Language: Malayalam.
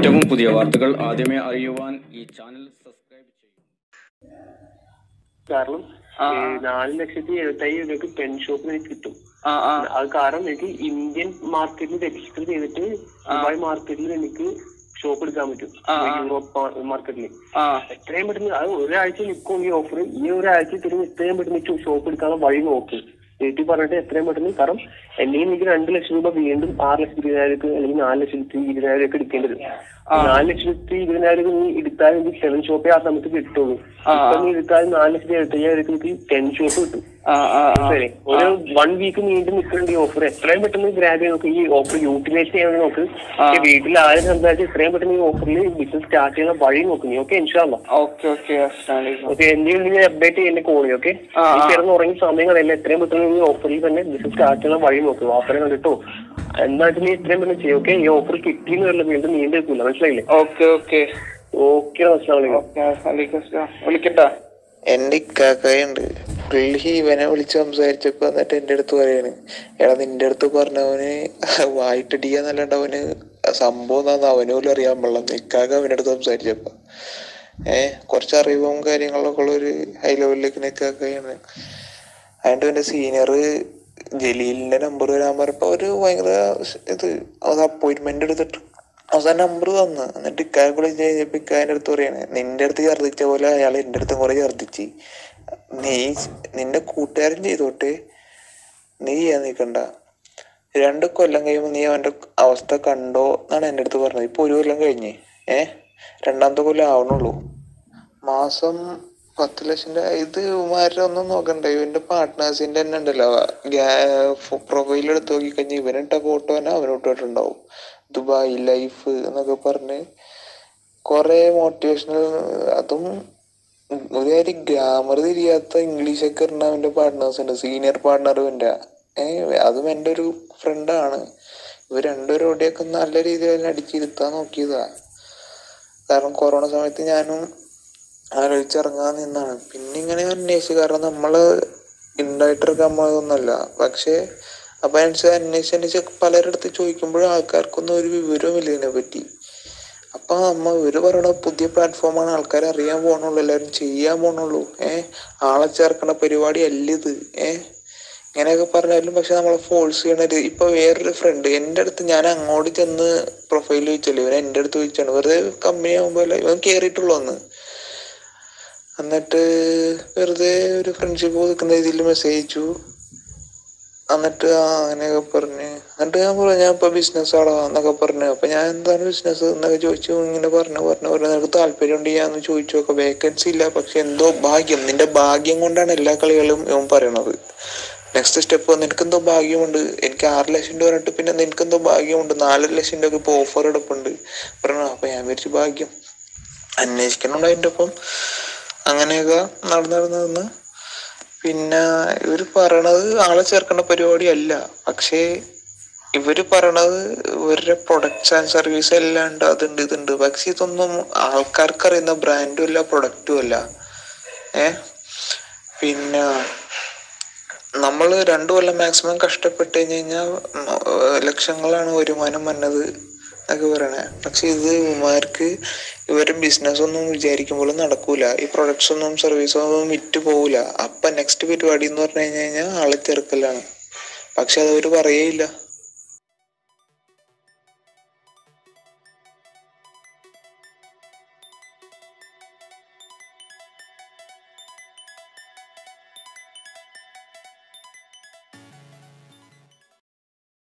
ഏറ്റവും പുതിയ വാർത്തകൾ ആദ്യമേ അറിയുവാൻ ഈ ചാനൽ സബ്സ്ക്രൈബ് ചെയ്യൂ കാരണം ആ, ഏ, നാല് ലക്ഷത്തി എഴുപത്തയ്യായിരം രൂപയ്ക്ക് പെൻ ഷോപ്പിൽ എനിക്ക് കിട്ടും ആ ആ അത് കാരണം എനിക്ക് ഇന്ത്യൻ മാർക്കറ്റിൽ രജിസ്റ്റർ ചെയ്തിട്ട് ദുബായ് മാർക്കറ്റിൽ എനിക്ക് ഷോപ്പ് എടുക്കാൻ പറ്റും ആ, ആ. യൂറോപ്പ് മാർക്കറ്റിൽ ആ എത്രയും പെട്ടെന്ന് അത് ഒരാഴ്ച നിൽക്കും ഈ ഓഫർ ഈ ഒരാഴ്ച തരുമ്പോൾ എത്രയും പെട്ടെന്ന് ഷോപ്പ് എടുക്കാനുള്ള വഴി നോക്ക് വീട്ടിൽ പറഞ്ഞിട്ട് എത്രയും പെട്ടെന്ന് കാരണം എന്നെയും എനിക്ക് രണ്ട് ലക്ഷം രൂപ വീണ്ടും ആറ് ലക്ഷത്തി ഇരുപതിനായിരം അല്ലെങ്കിൽ നാല് ലക്ഷത്തി ഇരുപതിനായിരം ഒക്കെ എടുക്കേണ്ടി വരും നാല് ലക്ഷത്തി ഇരുപതിനായിരം നീ എടുത്താൽ എനിക്ക് സെവൻ ഷോപ്പേ ആ സമയത്ത് കിട്ടുള്ളൂ ആ, ഇപ്പൊ നീ എടുത്താൽ നാല് ലക്ഷത്തി എഴുപത്തയ്യായിരം എനിക്ക് ടെൻ ഷോപ്പ് കിട്ടും ആ ആ ആ മനസ്സിലായില്ലേ? ഒരു വൺ വീക്ക് നീണ്ടു നിൽക്കുന്നുണ്ട് ഈ ഓഫർ എത്രയും പെട്ടെന്ന് ഗ്രാബ് ചെയ്ത് നോക്ക് ഈ ഓഫർ യൂട്ടിലൈസ് ചെയ്യാൻ നോക്ക് ആ. ഈ വീട്ടിൽ ആരും സംസാരിച്ച് എത്രയും പെട്ടെന്ന് ഈ ഓഫറിൽ ബിസിനസ് സ്റ്റാർട്ട് ചെയ്യുന്ന വഴി നോക്ക് നീ ഓക്കെ ഇൻഷാല്ല ഓക്കെ ഓക്കെ അസ്സലാമലൈക്കും ഓക്കെ എന്തെങ്കിലും നീ അപ്ഡേറ്റ് ചെയ്യുന്ന കോളി ഓക്കെ ആ, ഈ ആ. കിടന്ന് ഉറങ്ങി സമയങ്ങളെല്ലാം എത്രയും പെട്ടെന്ന് ഈ ഓഫറിൽ തന്നെ ബിസിനസ് സ്റ്റാർട്ട് ചെയ്യുന്ന വഴി നോക്ക് ഓഫറെ കണ്ടിട്ടോ എന്താ നീ എത്രയും പെട്ടെന്ന് ചെയ്യും ഓക്കെ ഈ ഓഫർ കിട്ടിയെന്ന് വരില്ല വീണ്ടും നീണ്ടു നിൽക്കില്ല മനസ്സിലായില്ലേ ഓക്കെ ഓക്കെ ഓക്കെ മനസ്സിലാവില്ലേ ഓക്കെ വലൈക്കും അസ്സലാം വിളിക്കട്ടാ എന്റെ ഇക്കാക്കയുണ്ട് പുള്ളി ഇവനെ വിളിച്ച് സംസാരിച്ചപ്പോ എന്നിട്ട് എന്റെ അടുത്ത് പറയാണ് എടാ നിന്റെ അടുത്ത് പറഞ്ഞവന് വായിട്ടടിക്കാന്നല്ലാണ്ട് അവന് സംഭവം എന്താന്ന് അവന് പോലും അറിയാൻ പാടില്ല ഇക്കാക്ക അവന്റെ അടുത്ത് സംസാരിച്ചപ്പോ ഏഹ് കുറച്ച് അറിവും കാര്യങ്ങളൊക്കെ ഉള്ള ഒരു ഹൈ ലെവലിലേക്ക് നിൽക്കുകയാണ് അതിന്റെ എന്റെ സീനിയർ ജലീലിന്റെ നമ്പർ വരാൻ പറഞ്ഞപ്പോ ഒരു ഭയങ്കര ഇത് അത് അപ്പോയിന്റ്മെന്റ് എടുത്തിട്ട് അവസാനം നമ്പർ തന്നു എന്നിട്ട് ഇക്കായെ വിളിച്ച് കഴിഞ്ഞപ്പോ ഇക്കാന്റെ അടുത്ത് പറയാണ് നിന്റെ അടുത്ത് ഛർദിച്ച പോലെ അയാൾ എന്റെ അടുത്തും കുറെ ഛർദിച്ച് നീ നിന്റെ കൂട്ടുകാരൻ ചെയ്തോട്ടെ നീ ചെയ്യാൻ നിൽക്കണ്ട രണ്ട് കൊല്ലം കഴിയുമ്പോൾ നീ അവന്റെ അവസ്ഥ കണ്ടോ എന്നാണ് എൻ്റെ അടുത്ത് പറഞ്ഞത് ഇപ്പൊ ഒരു കൊല്ലം കഴിഞ്ഞ് ഏ രണ്ടാമത്തെ കൊല്ലം ആവണുള്ളൂ മാസം പത്ത് ലക്ഷം രൂപ ഇത് ഇവന്മാരുടെ ഒന്നും നോക്കണ്ട ഇവന്റെ പാർട്ട്നേഴ്സിന്റെ തന്നെ ഉണ്ടല്ലോ പ്രൊഫൈൽ എടുത്ത് നോക്കി കഴിഞ്ഞാൽ ഇവനിട്ട ഫോട്ടോ തന്നെ അവനിട്ടിട്ടുണ്ടാവും ദുബായ് ലൈഫ് എന്നൊക്കെ പറഞ്ഞ് കുറെ മോട്ടിവേഷണൽ അതും ഒരു കാര്യം ഗ്രാമർ തിരിയാത്ത ഇംഗ്ലീഷ് ഒക്കെ ഇടുന്ന അവന്റെ പാർട്ട്നേഴ്സ് ഉണ്ട് സീനിയർ പാർട്ട്ണർ ഇവന്റെ ഏഹ് അതും എൻ്റെ ഒരു ഫ്രണ്ടാണ് ഇവർ രണ്ടുപേരും എവിടെയൊക്കെ നല്ല രീതിയിൽ തന്നെ അടിച്ചിരുത്താൻ നോക്കിയതാ കാരണം കൊറോണ സമയത്ത് ഞാനും ആലോചിച്ചിറങ്ങാൻ നിന്നാണ് പിന്നെ ഇങ്ങനെ അന്വേഷിച്ചു കാരണം നമ്മള് ഉണ്ടായിട്ടിറക്കാൻ നമ്മളതൊന്നല്ല പക്ഷേ അപ്പൊ അതിനനുസരിച്ച് അന്വേഷിച്ച് അന്വേഷിച്ച് പലരിടത്ത് ചോദിക്കുമ്പോഴും ആൾക്കാർക്കൊന്നും ഒരു വിവരവും ഇല്ല ഇതിനെ പറ്റി അപ്പൊ നമ്മ ഇവര് പറയണ പുതിയ പ്ലാറ്റ്ഫോമാണ് ആൾക്കാർ അറിയാൻ പോണുള്ളൂ എല്ലാവരും ചെയ്യാൻ പോണുള്ളൂ ഏഹ് ആളെ ചേർക്കണ പരിപാടി അല്ല ഇത് ഏഹ് ഇങ്ങനെയൊക്കെ പറഞ്ഞാലും പക്ഷെ നമ്മളെ ഫോഴ്സ് ചെയ്യണത് ഇപ്പൊ വേറൊരു ഫ്രണ്ട് എൻ്റെ അടുത്ത് ഞാൻ അങ്ങോട്ട് ചെന്ന് പ്രൊഫൈൽ ചോദിച്ചല്ലോ ഇവൻ എൻ്റെ അടുത്ത് ചോദിച്ചാണ് വെറുതെ കമ്പനി ആകുമ്പോൾ ഇവൻ കേറിയിട്ടുള്ളൂ അന്ന് എന്നിട്ട് വെറുതെ ഒരു ഫ്രണ്ട്ഷിപ്പ് കൊടുക്കുന്ന രീതിയിൽ മെസ്സേജ് അയച്ചു എന്നിട്ട് ആ അങ്ങനെയൊക്കെ പറഞ്ഞ് എന്നിട്ട് ഞാൻ പറഞ്ഞു ഞാൻ ഇപ്പൊ ബിസിനസ് ആളാ എന്നൊക്കെ പറഞ്ഞു അപ്പൊ ഞാൻ എന്താണ് ബിസിനസ് എന്നൊക്കെ ചോദിച്ചു ഇങ്ങനെ പറഞ്ഞു പറഞ്ഞു പറഞ്ഞു നിനക്ക് താല്പര്യം ഉണ്ട് ചെയ്യാന്ന് ചോദിച്ചു ഒക്കെ വേക്കൻസി ഇല്ല പക്ഷെ എന്തോ ഭാഗ്യം നിന്റെ ഭാഗ്യം കൊണ്ടാണ് എല്ലാ കളികളും ഇവൻ പറയണത് നെക്സ്റ്റ് സ്റ്റെപ്പ് നിനക്കെന്തോ ഭാഗ്യമുണ്ട് എനിക്ക് ആറ് ലക്ഷം രൂപ പറഞ്ഞിട്ട് പിന്നെ നിനക്കെന്തോ ഭാഗ്യമുണ്ട് നാലര ലക്ഷം രൂപ ഇപ്പൊ ഓഫർ എടുപ്പുണ്ട് പറഞ്ഞു അപ്പൊ ഞാൻ വിചാരിച്ചു ഭാഗ്യം അന്വേഷിക്കണുണ്ട് അതിന്റെ ഒപ്പം അങ്ങനെയൊക്കെ നടന്ന് നടന്ന് നടന്ന് പിന്നെ ഇവര് പറയണത് ആളെ ചേർക്കേണ്ട പരിപാടി അല്ല പക്ഷേ ഇവര് പറയണത് ഇവരുടെ പ്രൊഡക്ട്സ് ആൻഡ് സർവീസ് എല്ലാം ഉണ്ട് അതുണ്ട് ഇതുണ്ട് പക്ഷെ ഇതൊന്നും ആൾക്കാർക്ക് അറിയുന്ന ബ്രാൻഡും അല്ല പ്രൊഡക്റ്റും അല്ല ഏ പിന്നെ നമ്മൾ രണ്ടു കൊല്ലം മാക്സിമം കഷ്ടപ്പെട്ട് കഴിഞ്ഞ് കഴിഞ്ഞാൽ ലക്ഷങ്ങളാണ് വരുമാനം വന്നത് എന്നൊക്കെ പറയണേ പക്ഷെ ഇത് ഇവന്മാർക്ക് ഇവരുടെ ബിസിനസ് ഒന്നും വിചാരിക്കുമ്പോൾ നടക്കൂല ഈ പ്രൊഡക്ട്സ് ഒന്നും സർവീസ് ഒന്നും വിറ്റ് പോകൂല അപ്പൊ നെക്സ്റ്റ് പരിപാടി എന്ന് പറഞ്ഞു കഴിഞ്ഞു കഴിഞ്ഞാൽ ആളെ ചേർക്കലാണ് പക്ഷെ അത് അവര് പറയേയില്ല